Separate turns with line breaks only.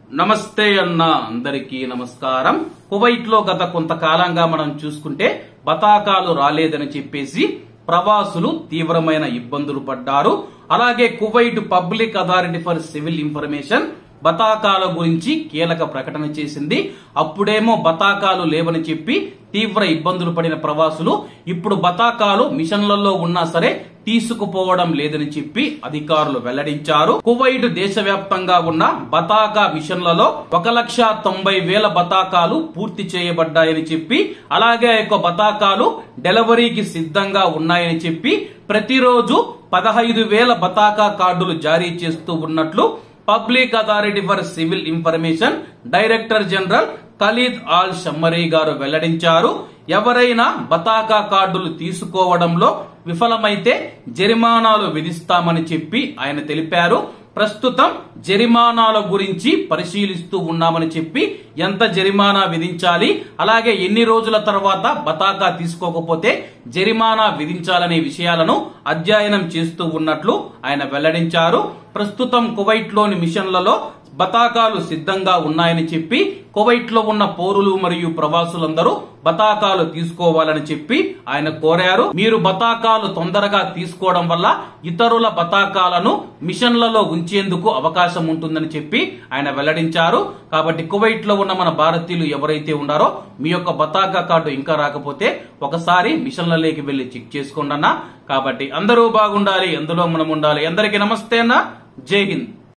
నమస్తే అన్న అందరికీ నమస్కారం కువైట్ లో గత కొంతకాలంగా మనం చూసుకుంటే బతాకాలు రాలేదని చెప్పేసి ప్రవాసులు తీవ్రమైన ఇబ్బందులు పడ్డారు అలాగే Kuwait public authority for civil information బతాకాల గురించి కీలక ప్రకటన చేసింది అప్పుడేమో బతాకాలు లేవని చెప్పి తీవ్ర ఇబ్బందులు పడిన ప్రవాసులు ఇప్పుడు బతాకాలు మిషన్లలో ఉన్నా సరే తీసుకుపోవడం లేదని చెప్పి అధికారులు వెల్లడించారు కువైట్ దేశవ్యాప్తంగా ఉన్న బతాకా మిషన్లలో ఒక లక్ష తొంభై వేల బతాకాలు పూర్తి చేయబడ్డాయని చెప్పి అలాగే ఆ యొక్క బతాకాలు డెలివరీకి సిద్ధంగా ఉన్నాయని చెప్పి ప్రతిరోజు పదహైదు వేల బతాకా కార్డులు జారీ చేస్తూ ఉన్నట్లు public authority for civil information director general Khalid Al Shammari గారు వెల్లడించారు ఎవరైనా బతాకా కార్డులు తీసుకోవడంలో విఫలమైతే జరిమానాలు విధిస్తామని చెప్పి ఆయన తెలిపారు ప్రస్తుతం జరిమానాల గురించి పరిశీలిస్తూ ఉన్నామని చెప్పి ఎంత జరిమానా విధించాలి అలాగే ఎన్ని రోజుల తర్వాత బతాకా తీసుకోకపోతే జరిమానా విధించాలనే విషయాలను అధ్యయనం చేస్తూ ఉన్నట్లు ఆయన వెల్లడించారు ప్రస్తుతం కువైట్ లోని మిషన్లలో బతాకాలు సిద్ధంగా ఉన్నాయని చెప్పి కువైట్ లో ఉన్న పౌరులు మరియు ప్రవాసులందరూ బతాకాలు తీసుకోవాలని చెప్పి ఆయన కోరారు మీరు బతాకాలు తొందరగా తీసుకోవడం వల్ల ఇతరుల బతాకాలను మిషన్లలో ఉంచేందుకు అవకాశం ఉంటుందని చెప్పి ఆయన వెల్లడించారు కాబట్టి కువైట్ లో ఉన్న మన భారతీయులు ఎవరైతే ఉన్నారో మీ యొక్క బతాకా కార్డు ఇంకా రాకపోతే ఒకసారి మిషన్లలోకి వెళ్లి చెక్ చేసుకోండి అన్న కాబట్టి అందరూ బాగుండాలి అందులో మనం ఉండాలి అందరికీ నమస్తే అన్న జై హింద్